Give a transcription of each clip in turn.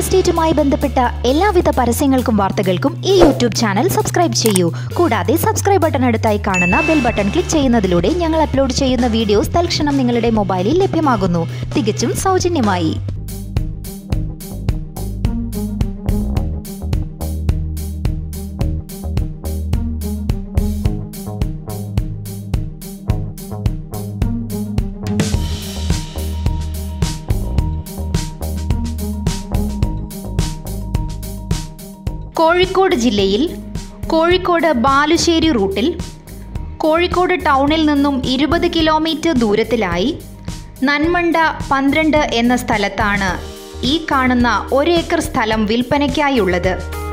എസ്റ്റേറ്റുമായി ബന്ധപ്പെട്ട എല്ലാവിധ പരസ്യങ്ങൾക്കും വാർത്തകൾക്കും ഈ യൂട്യൂബ് ചാനൽ സബ്സ്ക്രൈബ് ചെയ്യൂ കൂടാതെ സബ്സ്ക്രൈബ് ബട്ടൺ അടുത്തായി കാണുന്ന ബെൽ ബട്ടൺ ക്ലിക്ക് ചെയ്യുന്നതിലൂടെ ഞങ്ങൾ അപ്ലോഡ് ചെയ്യുന്ന വീഡിയോസ് തൽക്ഷണം നിങ്ങളുടെ മൊബൈലിൽ ലഭ്യമാകുന്നു തികച്ചും സൗജന്യമായി കോഴിക്കോട് ജില്ലയിൽ കോഴിക്കോട് ബാലുശ്ശേരി റൂട്ടിൽ കോഴിക്കോട് ടൗണിൽ നിന്നും ഇരുപത് കിലോമീറ്റർ ദൂരത്തിലായി നന്മണ്ട പന്ത്രണ്ട് എന്ന സ്ഥലത്താണ് ഈ കാണുന്ന ഒരേക്കർ സ്ഥലം വിൽപ്പനയ്ക്കായുള്ളത്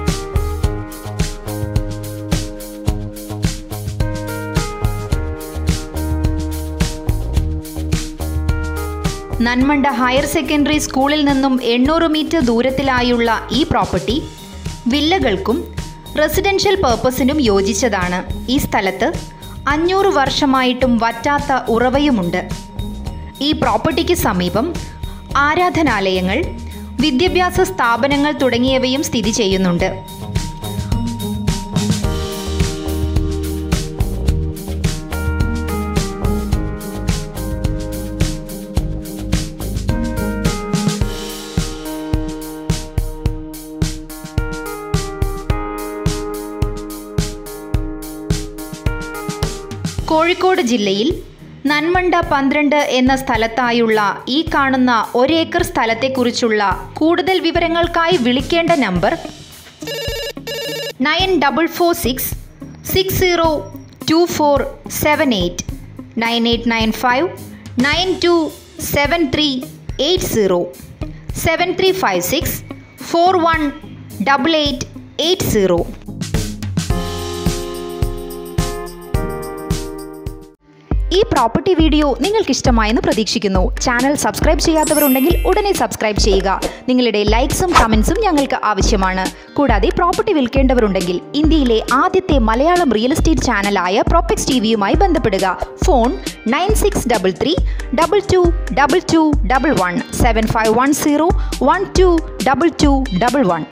നന്മണ്ട ഹയർ സെക്കൻഡറി സ്കൂളിൽ നിന്നും എണ്ണൂറ് മീറ്റർ ദൂരത്തിലായുള്ള ഈ പ്രോപ്പർട്ടി വില്ലകൾക്കും റെസിഡൻഷ്യൽ പർപ്പസിനും യോജിച്ചതാണ് ഈ സ്ഥലത്ത് അഞ്ഞൂറ് വർഷമായിട്ടും വറ്റാത്ത ഉറവയുമുണ്ട് ഈ പ്രോപ്പർട്ടിക്ക് സമീപം ആരാധനാലയങ്ങൾ വിദ്യാഭ്യാസ സ്ഥാപനങ്ങൾ തുടങ്ങിയവയും സ്ഥിതി ചെയ്യുന്നുണ്ട് കോഴിക്കോട് ജില്ലയിൽ നന്മണ്ട പന്ത്രണ്ട് എന്ന സ്ഥലത്തായുള്ള ഈ കാണുന്ന ഒരേക്കർ സ്ഥലത്തെക്കുറിച്ചുള്ള കൂടുതൽ വിവരങ്ങൾക്കായി വിളിക്കേണ്ട number nine double four six six zero two four seven eight nine eight nine five nine two seven three eight zero seven three five six four one double eight eight zero ഈ property video നിങ്ങൾക്ക് ഇഷ്ടമായെന്ന് പ്രതീക്ഷിക്കുന്നു channel subscribe ചെയ്യാത്തവരുണ്ടെങ്കിൽ ഉടനെ subscribe ചെയ്യുക നിങ്ങളുടെ ലൈക്സും കമൻസും ഞങ്ങൾക്ക് ആവശ്യമാണ് കൂടാതെ പ്രോപ്പർട്ടി വിൽക്കേണ്ടവരുണ്ടെങ്കിൽ ഇന്ത്യയിലെ ആദ്യത്തെ മലയാളം റിയൽ എസ്റ്റേറ്റ് ചാനലായ പ്രോപ്പക്സ് ടി വിയുമായി ബന്ധപ്പെടുക phone nine six double three double two double two double one seven five one zero one two double two double one